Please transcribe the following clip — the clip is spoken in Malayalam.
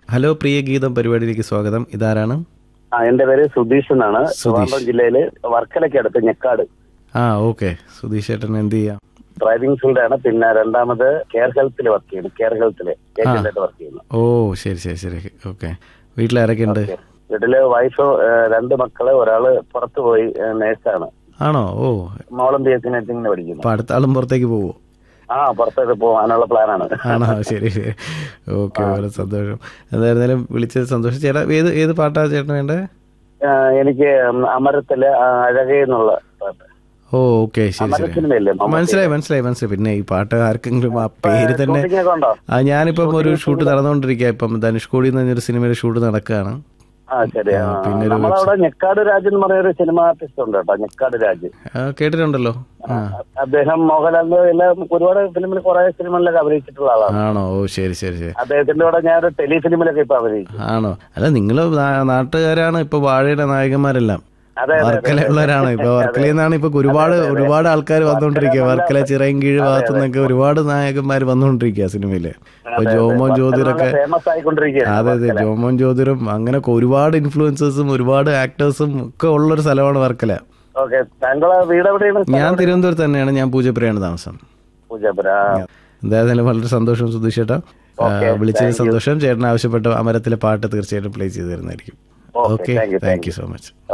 ഹലോ പ്രിയ ഗീതം പരിപാടിയിലേക്ക് സ്വാഗതം ഇതാരാണ് ആ എന്റെ പേര് സുധീഷ് എന്നാണ് സുധീഷ്. ട്രിവാൻഡ്രം ജില്ലയില് വർക്കലയ്ക്ക് അടുത്ത് ഞെക്കാട് ആ ഓക്കെ സുധീഷ് ചേട്ടൻ എന്ത് ചെയ്യാം ഡ്രൈവിംഗ് ഫീൽഡാണ് പിന്നെ രണ്ടാമത് കെയർ ഹെൽത്തിൽ വർക്ക് ചെയ്യുന്നു കെയർ ഹെൽത്തില് ഏജന്റായിട്ട് വർക്ക് ചെയ്യുന്നു ഓ ശരി ശരി ശരി ഓക്കെ വീട്ടിലാരൊക്കെ ഉണ്ട് വീട്ടില് വൈഫ് രണ്ട് മക്കള് ഒരാള് പുറത്തു പോയി നേഴ്സാണ് ആണോ ഓ മോളം ബി എസ് സി നഴ്സിംഗിന് പഠിക്കുന്നു അപ്പൊ അടുത്ത ആളും പുറത്തേക്ക് പോവോ ആ പുറത്തേക്ക് പോകാനുള്ള പ്ലാനാണ് ആണോ ശരി ശരി ഓക്കെ വളരെ സന്തോഷം എന്തായിരുന്നാലും വിളിച്ചത് സന്തോഷം ചേട്ടാ ഏത് ഏത് പാട്ടാ ചേട്ടൻ വേണ്ടത് ആ, എനിക്ക് അമരത്തില് ആ, അഴകേ എന്നുള്ള പാട്ട് ഓ ഓക്കെ ശരി അമര ശരി സിനിമയല്ലേ മമ്മൂട്ടി? മനസ്സിലായി മനസ്സിലായി മനസ്സിലായി പിന്നെ ഈ പാട്ട് ആർക്കെങ്കിലും ആ പേര് തന്നെ ഷൂട്ടിംഗ് ഒക്കെ ഉണ്ടോ ആ ഞാനിപ്പം ഒരു ഷൂട്ട് നടന്നുകൊണ്ടിരിക്കുക ഇപ്പം ധനുഷ്കോടി എന്ന് പറഞ്ഞൊരു സിനിമയുടെ ഷൂട്ട് നടക്കുകയാണ് ആ ശരി ആ. പിന്നെ ഒരു നമ്മളവിടെ ഞെക്കാട് രാജ് എന്ന് പറയുന്ന ഒരു സിനിമ ആർട്ടിസ്റ്റ് ഉണ്ട് കേട്ടോ ഞെക്കാട് രാജ് ആ, കേട്ടിട്ടുണ്ടല്ലോ ആ അദ്ദേഹം മോഹൻലാലിന്റെ എല്ലാം ഒരുപാട് ഫിലിമിൽ കുറെ സിനിമകളിലൊക്കെ അഭിനയിച്ചിട്ടുള്ള ആളാണ് ആണോ ഓ ശരി ശരി ശരി അദ്ദേഹത്തിന്റെ കൂടെ ഞാൻ ഒരു ടെലിഫിലിമിലൊക്കെ ഇപ്പൊ അഭിനയിച്ചു ആണോ അല്ല നിങ്ങൾ നാട്ടുകാരാണ് ഇപ്പൊ വാഴയുടെ നായകന്മാരെല്ലാം അതെ, അതെ, വർക്കലയുള്ളവരാണ് ഇപ്പൊ വർക്കലയിൽ നിന്നാണ് ഇപ്പൊ ഒരുപാട് ഒരുപാട് ആൾക്കാർ വന്നുകൊണ്ടിരിക്കുക വർക്കല ചിറയൻകീഴ് ഭാഗത്തു നിന്നൊക്കെ ഒരുപാട് നായകന്മാർ വന്നുകൊണ്ടിരിക്കുക സിനിമയില് ഇപ്പൊ ജോമോൻ ജ്യോതിരൊക്കെ ഫേമസ് ആയിക്കൊണ്ടിരിക്കുകയാണ് അതെ അതെ ജോമോൻ ജ്യോതിരും അങ്ങനെയൊക്കെ ഒരുപാട് ഇൻഫ്ലുവൻസേഴ്സും ഒരുപാട് ആക്ടേഴ്സും ഒക്കെ ഉള്ളൊരു സ്ഥലമാണ് വർക്കല ഓക്കെ താങ്കളെ വീട് എവിടെയാണ് ഞാൻ തിരുവനന്തപുരത്ത് തന്നെയാണ് ഞാൻ പൂജപ്പുരയാണ് താമസം പൂജാപുര എന്തായാലും വളരെ സന്തോഷം സുധീഷ് ചേട്ടാ Okay, വിളിച്ചതിന് സന്തോഷം ചേട്ടൻ ആവശ്യപ്പെട്ട അമരത്തിലെ പാട്ട് തീർച്ചയായിട്ടും പ്ലേ ചെയ്തു തരുന്നതായിരിക്കും Okay, okay thank you, thank you so much